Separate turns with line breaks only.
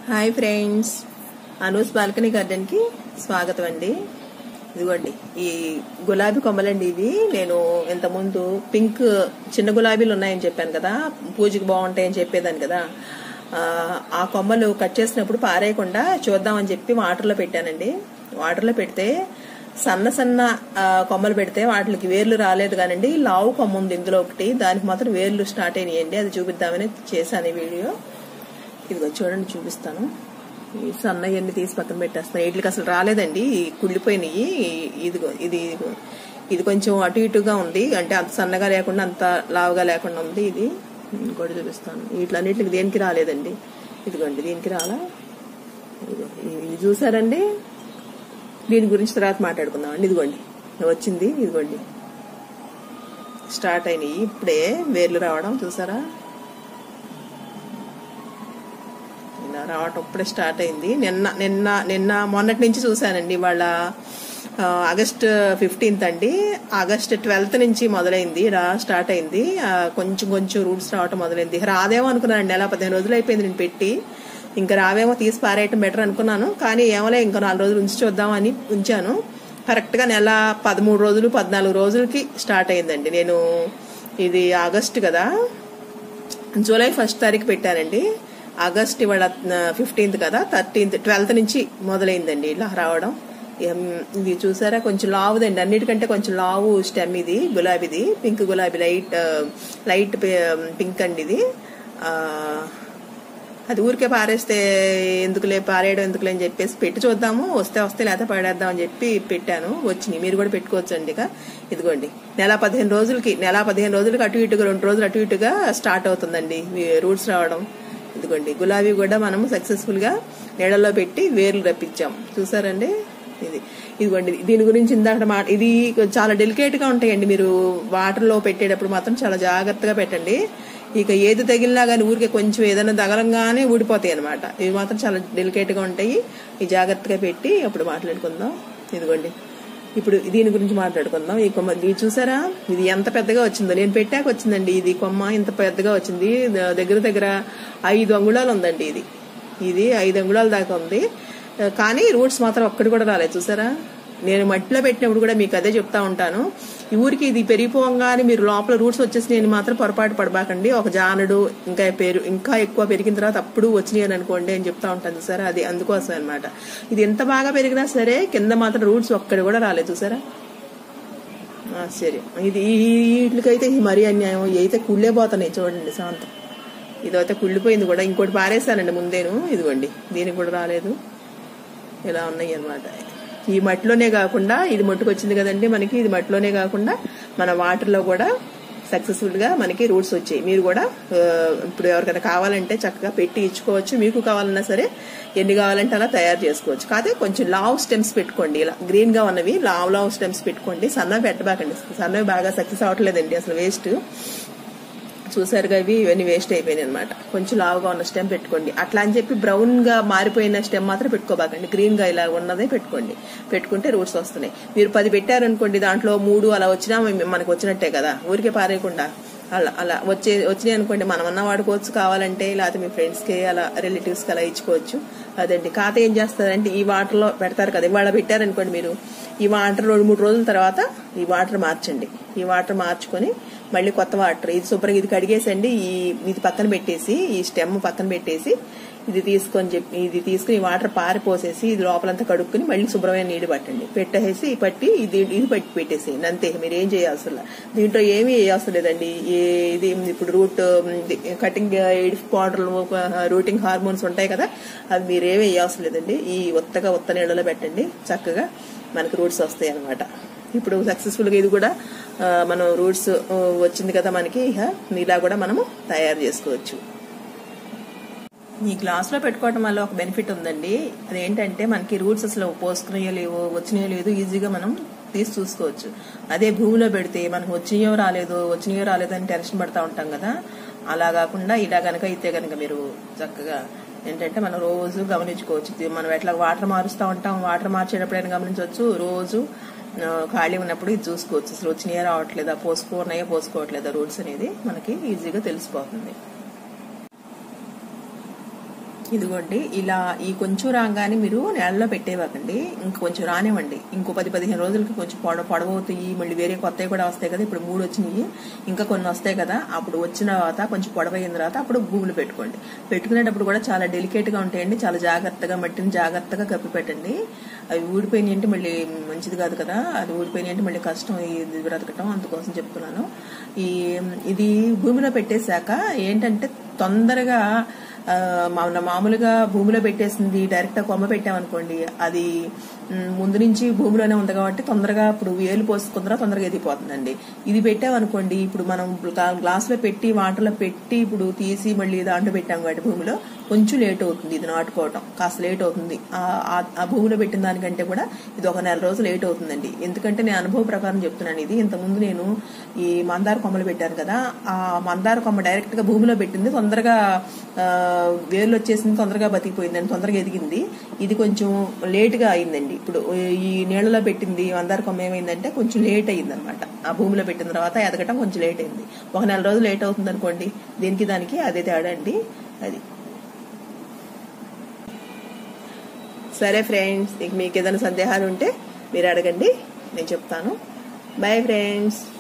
Hi friends Anu's balcony garden కి స్వాగతం అండి ఇదిగోండి ఈ గులాబీ కొమ్మలండి ఇవి నేను ఇంతకుముందు పింక్ చిన్న గులాబీలు ఉన్నాయని చెప్పాను కదా పూజకి బాగుంటాయని చెప్పేదాన్ని కదా ఆ, ఆ కొమ్మలు కట్ చేసినప్పుడు పారేయకుండా చూద్దామని చెప్పి వాటర్లో పెట్టానండి వాటర్లో పెడితే సన్న సన్న ఆ, కొమ్మలు పెడితే వాటికి వేర్లు రాలేదు కానండి లావు కొమ్మ ఉంది ఇందులో ఒకటి దానికి మాత్రం వేర్లు స్టార్ట్ అయినాయండి అది చూపిద్దామని చేశాను ఈ వీడియో ఇదిగో చూడండి చూపిస్తాను ఈ సన్నయ్యన్ని తీసి పక్కన పెట్టేస్తాను వీటికి అసలు రాలేదండి ఈ కుళ్ళిపోయినాయి ఇదిగో ఇది ఇదిగో. ఇది కొంచెం అటు ఇటుగా ఉంది అంటే అంత సన్నగా లేకుండా అంత లావుగా లేకుండా ఉంది ఇది ఇంకోటి చూపిస్తాను వీటిలన్నిటికి దేనికి రాలేదండి ఇదిగోండి దీనికి రాలా ఇదిగో ఇది చూసారండి దీని గురించి తర్వాత మాట్లాడుకుందాం అండి ఇదిగోండి వచ్చింది ఇదిగోండి స్టార్ట్ అయినాయి ఇప్పుడే వేర్లు రావడం చూసారా ఇలా రావటం ఇప్పుడే స్టార్ట్ అయింది నిన్న నిన్న నిన్న మొన్నటి నుంచి చూశానండి వాళ్ళ ఆగస్ట్ ఫిఫ్టీన్త్ అండి ఆగస్ట్ ట్వెల్త్ నుంచి మొదలైంది రా స్టార్ట్ అయింది ఆ, కొంచెం కొంచెం రూట్స్ రావటం మొదలైంది రాదేమో అనుకున్నాను నెల పదిహేను రోజులు అయిపోయింది నేను పెట్టి ఇంకా రావేమో తీసి పారేయటం బెటర్ అనుకున్నాను కానీ ఏమోలే ఇంకా నాలుగు రోజులు ఉంచి చూద్దామని ఉంచాను కరెక్ట్ గా నెల పదమూడు రోజులు పద్నాలుగు రోజులకి స్టార్ట్ అయిందండి నేను ఇది ఆగస్ట్ కదా జూలై ఫస్ట్ తారీఖు పెట్టానండి ఆగస్ట్ ఇవాళ ఫిఫ్టీన్త్ కదా థర్టీన్త్ ట్వెల్త్ నుంచి మొదలైందండి ఇలా రావడం ఏం, ఇది చూసారా కొంచెం లావుదండి అన్నిటికంటే కొంచెం లావు స్టెమ్ ఇది గులాబీది పింక్ గులాబీ లైట్ ఆ, లైట్ పి- పింక్ అండి ఇది ఆ, అది ఊరికే పారేస్తే ఎందుకులే పారేయడం ఎందుకులే అని చెప్పేసి పెట్టి చూద్దాము వస్తే వస్తే లేకపోతే పాడేద్దాం అని చెప్పి పెట్టాను వచ్చినాయి మీరు కూడా పెట్టుకోవచ్చు అండి ఇక ఇదిగోండి నెల పదిహేను రోజులకి నెల పదిహేను రోజులకి అటు ఇటుగా రెండు రోజులు అటు ఇటుగా స్టార్ట్ అవుతుందండి రూట్స్ రావడం ఇదిగోండి గులాబీ కూడా మనం సక్సెస్ఫుల్ గా నీడల్లో పెట్టి వేర్లు రప్పించాం చూసారండి ఇది ఇదిగోండి దీని గురించి ఇందాక మా ఇది చాలా డెలికేట్ గా ఉంటాయండి మీరు వాటర్ లో పెట్టేటప్పుడు మాత్రం చాలా జాగ్రత్తగా పెట్టండి ఇక ఏది తగిలినా కానీ ఊరికే కొంచెం ఏదైనా తగలంగానే ఊడిపోతాయి అనమాట ఇవి మాత్రం చాలా డెలికేట్ గా ఉంటాయి ఈ జాగ్రత్తగా పెట్టి అప్పుడు మాట్లాడుకుందాం ఇదిగోండి ఇప్పుడు దీని గురించి మాట్లాడుకుందాం ఈ కొమ్మ ఇది చూసారా ఇది ఎంత పెద్దగా వచ్చిందో నేను పెట్టాక వచ్చిందండి ఇది కొమ్మ ఇంత పెద్దగా వచ్చింది ద- దగ్గర దగ్గర ఐదు అంగుళాలు ఉందండి ఇది ఇది ఐదు అంగుళాల దాకా ఉంది ఆ, కానీ రూట్స్ మాత్రం ఒక్కటి కూడా రాలేదు చూసారా నేను మట్టిలో పెట్టినప్పుడు కూడా మీకు అదే చెప్తా ఉంటాను ఈ ఊరికి ఇది పెరిగిపోగానే మీరు లోపల రూట్స్ వచ్చేసి నేను మాత్రం పొరపాటు పడబాకండి ఒక జానడు ఇంకా పేరు ఇంకా ఎక్కువ పెరిగిన తర్వాత అప్పుడు వచ్చినాయి అని అనుకోండి అని చెప్తా ఉంటాను చూసారా అది అందుకోసం అనమాట ఇది ఎంత బాగా పెరిగినా సరే కింద మాత్రం రూట్స్ ఒక్కటి కూడా రాలేదు చూసారా సరే ఇది వీటికైతే ఇది మరీ అన్యాయం ఇవి అయితే కుళ్ళే పోతున్నాయి చూడండి శాంతం ఇదైతే కుళ్ళిపోయింది కూడా ఇంకోటి పారేసానండి ముందేను ఇదిగోండి దీనికి కూడా రాలేదు ఇలా ఉన్నాయి అన్నమాట ఈ మట్టిలోనే కాకుండా ఇది మట్టుకొచ్చింది కదండి మనకి ఇది మట్టిలోనే కాకుండా మన వాటర్ లో కూడా సక్సెస్ఫుల్ గా మనకి రూట్స్ వచ్చాయి మీరు కూడా ఆ, ఇప్పుడు ఎవరికైనా కావాలంటే చక్కగా పెట్టి ఇచ్చుకోవచ్చు మీకు కావాలన్నా సరే ఎన్ని కావాలంటే అలా తయారు చేసుకోవచ్చు కాదే కొంచెం లావ్ స్టెమ్స్ పెట్టుకోండి ఇలా గ్రీన్ గా ఉన్నవి లావ్ లావ్ స్టెమ్స్ పెట్టుకోండి సన్నవి పెట్టబాకండి సన్నవి బాగా సక్సెస్ అవ్వట్లేదండి అసలు వేస్ట్ చూసారుగా ఇవి ఇవన్నీ వేస్ట్ అయిపోయినాయి అనమాట కొంచెం లావుగా ఉన్న స్టెమ్ పెట్టుకోండి అట్లా అని చెప్పి బ్రౌన్ గా మారిపోయిన స్టెమ్ మాత్రం పెట్టుకోబాకండి గ్రీన్ గా ఇలా ఉన్నదే పెట్టుకోండి పెట్టుకుంటే రూట్స్ వస్తున్నాయి మీరు పది పెట్టారనుకోండి దాంట్లో మూడు అలా వచ్చినా మ- మనకు వచ్చినట్టే కదా ఊరికే పారేయకుండా అలా అలా వచ్చే వచ్చినాయి అనుకోండి మనం అన్న వాడుకోవచ్చు కావాలంటే లేకపోతే మీ ఫ్రెండ్స్ కి అలా రిలేటివ్స్ కి అలా ఇచ్చుకోవచ్చు అదండి కాత ఏం చేస్తారంటే ఈ వాటర్ లో పెడతారు కదా ఇవాళ పెట్టారనుకోండి మీరు ఈ వాటర్ రెండు మూడు రోజుల తర్వాత ఈ వాటర్ మార్చండి ఈ వాటర్ మార్చుకొని మళ్ళీ కొత్త వాటర్ ఇది శుభ్రంగా ఇది కడిగేసండి ఈ ఇది పక్కన పెట్టేసి ఈ స్టెమ్ పక్కన పెట్టేసి ఇది తీసుకొని చెప్పి ఇది తీసుకుని ఈ వాటర్ పారిపోసేసి ఇది లోపలంతా కడుక్కుని మళ్ళీ శుభ్రమైన నీళ్లు పట్టండి పెట్టేసి పట్టి ఇది ఇది పట్టి పెట్టేసేయండి అంతే మీరు ఏం చేయాల్సిన లే. దీంట్లో ఏమీ వేయాల్సిన లేదండి ఏ- ఇది ఇప్పుడు రూట్ కటింగ్ ఎయిడ్ పౌడర్లు రూటింగ్ హార్మోన్స్ ఉంటాయి కదా అవి మీరేమీ వేయాల్సిన లేదండి ఈ ఒత్తగా ఒత్త నీళ్ళలో పెట్టండి చక్కగా మనకి రూట్స్ వస్తాయి అనమాట ఇప్పుడు సక్సెస్ఫుల్ గా ఇది కూడా ఆ, మనం రూట్స్ ఆ, వచ్చింది కదా మనకి ఇక ఇలా కూడా మనము తయారు చేసుకోవచ్చు ఈ గ్లాస్ లో పెట్టుకోవడం వల్ల ఒక బెనిఫిట్ ఉందండి అదేంటంటే మనకి రూట్స్ అసలు పోసుకున్నాయో లేవో వచ్చినాయో లేదో ఈజీగా మనం తీసి చూసుకోవచ్చు అదే భూమిలో పెడితే మనకు వచ్చినాయో రాలేదో వచ్చినాయో రాలేదో అని టెన్షన్ పడతా ఉంటాం కదా అలా కాకుండా ఇలా గనక అయితే గనక మీరు చక్కగా ఏంటంటే మనం రోజు గమనించుకోవచ్చు ఇది మనం ఎట్లా వాటర్ మారుస్తూ ఉంటాం వాటర్ మార్చేటప్పుడైనా గమనించవచ్చు రోజు ఆ, ఖాళీ ఉన్నప్పుడు ఇది చూసుకోవచ్చు అసలు వచ్చినాయో రావట్లేదా పోసుకోన్నాయో పోసుకోవట్లేదా రూట్స్ అనేది మనకి ఈజీగా తెలిసిపోతుంది ఇదిగోండి ఇలా ఈ కొంచెం రాగానే మీరు నేలలో పెట్టేవాకండి ఇంక కొంచెం రానివ్వండి ఇంకో పది పదిహేను రోజులకి కొంచెం పొడ పొడవవుతాయి మళ్ళీ వేరే కొత్తవి కూడా వస్తాయి కదా ఇప్పుడు మూడు వచ్చినాయి ఇంకా కొన్ని వస్తాయి కదా అప్పుడు వచ్చిన తర్వాత కొంచెం పొడవైన తర్వాత అప్పుడు భూములు పెట్టుకోండి పెట్టుకునేటప్పుడు కూడా చాలా డెలికేట్ గా ఉంటాయండి చాలా జాగ్రత్తగా మట్టిని జాగ్రత్తగా కప్పి పెట్టండి అవి ఊడిపోయినాయి అంటే మళ్ళీ మంచిది కాదు కదా అది ఊడిపోయినాయి అంటే మళ్ళీ కష్టం ఇది బ్రతకటం అందుకోసం చెప్తున్నాను ఈ ఇది భూమిలో పెట్టేశాక ఏంటంటే తొందరగా ఆ, మన మామూలుగా భూమిలో పెట్టేసింది డైరెక్ట్ కొమ్మ పెట్టామనుకోండి అది మ్, ముందు నుంచి భూమిలోనే ఉంది కాబట్టి తొందరగా ఇప్పుడు వేలు పోసుకుందరా తొందరగా ఎదిగిపోతుందండి ఇది పెట్టామనుకోండి ఇప్పుడు మనం గ్లాస్ లో పెట్టి వాటర్ లో పెట్టి ఇప్పుడు తీసి మళ్ళీ దాంట్లో పెట్టాం కాబట్టి భూమిలో కొంచెం లేట్ అవుతుంది ఇది నాటుకోవటం కాస్త లేట్ అవుతుంది ఆ- ఆ- ఆ భూమిలో పెట్టిన దానికంటే కూడా ఇది ఒక నెల రోజులు లేట్ అవుతుందండి ఎందుకంటే నేను అనుభవ ప్రకారం చెప్తున్నాను ఇది ఇంతకుముందు నేను ఈ మందార కొమ్మలు పెట్టాను కదా ఆ మందార కొమ్మ డైరెక్ట్ గా భూమిలో పెట్టింది తొందరగా ఆ, వేర్లు వచ్చేసింది తొందరగా బతికిపోయిందండి తొందరగా ఎదిగింది ఇది కొంచెం లేట్ గా అయిందండి ఇప్పుడు ఈ నీళ్ళలో పెట్టింది మందార కొమ్మ ఏమైందంటే కొంచెం లేట్ అయింది అనమాట ఆ భూమిలో పెట్టిన తర్వాత ఎదగటం కొంచెం లేట్ అయింది ఒక నెల రోజులు లేట్ అవుతుంది అనుకోండి దీనికి దానికి అదే తేడా అండి అది సరే ఫ్రెండ్స్ మీకు ఏదైనా సందేహాలు ఉంటే మీరు అడగండి నేను చెప్తాను బాయ్ ఫ్రెండ్స్